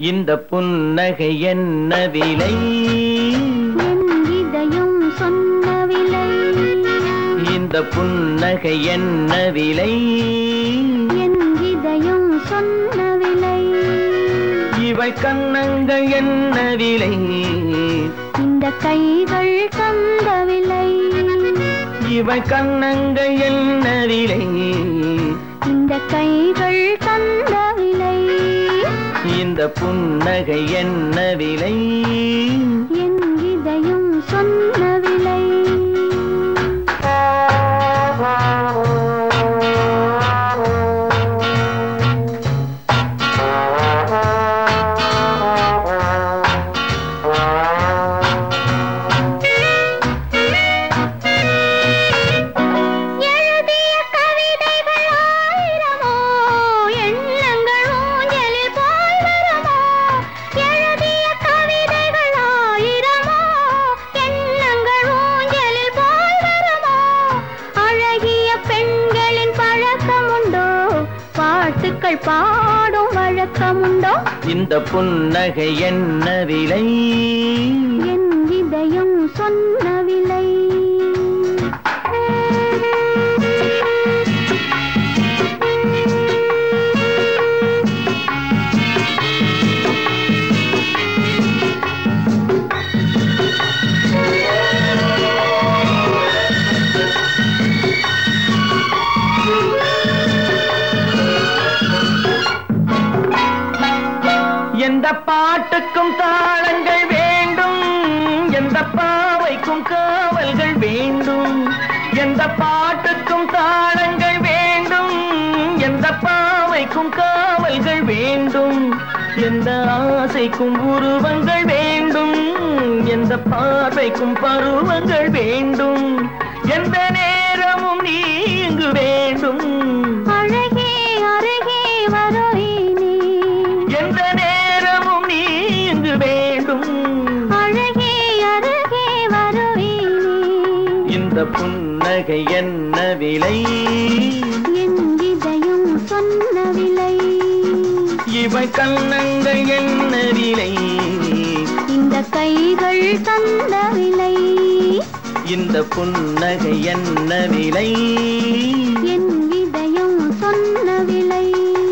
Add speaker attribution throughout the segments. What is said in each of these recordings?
Speaker 1: இந்த புன்னகை என்ன விலை
Speaker 2: என் இதயம் சொன்ன விலை
Speaker 1: இந்த புன்னகை என்ன விலை
Speaker 2: என் இதயம் சொன்ன விலை
Speaker 1: இவை கண்ணங்கள் என்ன விலை
Speaker 2: இந்த கைகள் தந்த விலை
Speaker 1: இவை கண்ணங்கள் என்ன விலை
Speaker 2: இந்த கைகள் தந்த விலை
Speaker 1: இந்த புன்னகை என்ன விலை
Speaker 2: என் இதயம் சொன்ன விலை எழுதிய கவிதைகள் ஆயிரமோ எண்ணங்கள் ஊஞ்சலில் போல் வருமோ எழுதிய கவிதைகள் ஆயிரமோ எண்ணங்கள் ஊஞ்சலில் போல் வருமோ அழகிய பெண்களின் பழக்கமுண்டோ பாட்டுக்கள் பாடும் வழக்கமுண்டோ
Speaker 1: இந்த புன்னகை என்ன விலை
Speaker 2: என் இதயம் சொன்ன விலை
Speaker 1: எந்த பாட்டுக்கும் தாளங்கள் வேண்டும் எந்த பாவைக்கும் காவல்கள் வேண்டும் எந்த பாட்டுக்கும் தாளங்கள் வேண்டும் எந்த பாவைக்கும் காவல்கள் வேண்டும் எந்த ஆசைக்கும் உருவங்கள் வேண்டும் எந்த பார்வைக்கும் பருவங்கள் வேண்டும் எந்த நேரமும் நீ இங்கு வேண்டும்
Speaker 2: அழகே அருகே வருவீனே
Speaker 1: எந்த நேரமும் நீ இங்கு வேண்டும்
Speaker 2: அழகே அருகே வருவீனே
Speaker 1: இந்த புன்னகை என்ன விலை
Speaker 2: என் இதயம் சொன்ன விலை
Speaker 1: இவை கண்ணங்கள் என்ன விலை
Speaker 2: இந்த கைகள் தந்த விலை
Speaker 1: இந்த புன்னகை என்ன விலை
Speaker 2: என் இதயம் சொன்ன விலை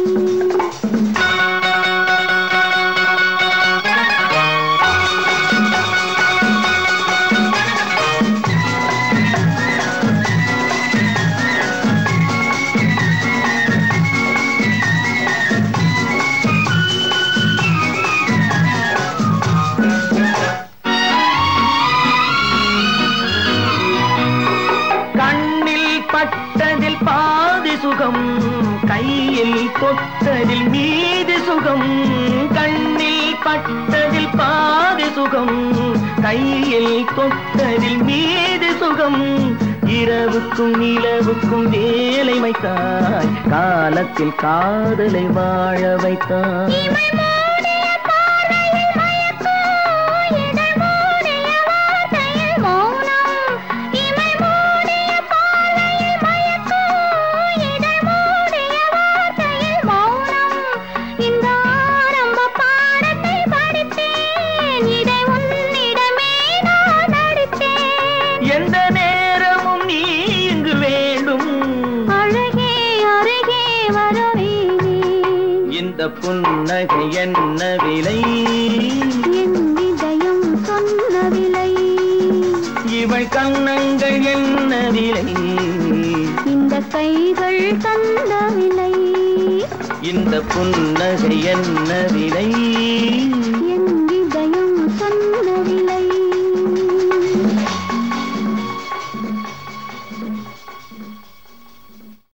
Speaker 1: கண்ணில் பட்டதில் பாதி சுகம் கையில் தொட்டதில் மீதி சுகம் கண்ணில் பட்டதில் பாதி சுகம் கையில் தொட்டதில் மீதி சுகம் இரவுக்கும் நிலவுக்கும் வேலை வைத்தாய் காலத்தில் காதலை வாழ வைத்தாய்
Speaker 2: இமை மூடிய பார்வையில் மயக்கம், இதழ் மூடிய வார்த்தையில் மௌனம். இமை மூடிய பார்வையில் மயக்கம், இதழ் மூடிய வார்த்தையில் மௌனம். இந்த ஆரம்ப பாடத்தை படித்தேன், இதை உன்னிடமே நான் அளித்தேன்.
Speaker 1: எந்த நேரமும் நீ இங்கு வேண்டும்
Speaker 2: அழகே அருகே வருவீனே
Speaker 1: இந்த புன்னகை என்ன விலை
Speaker 2: என் இதயம் சொன்ன விலை
Speaker 1: இவள் கண்ணங்கள் என்ன விலை
Speaker 2: இந்த கைகள் தந்த விலை
Speaker 1: இந்த புன்னகை என்ன விலை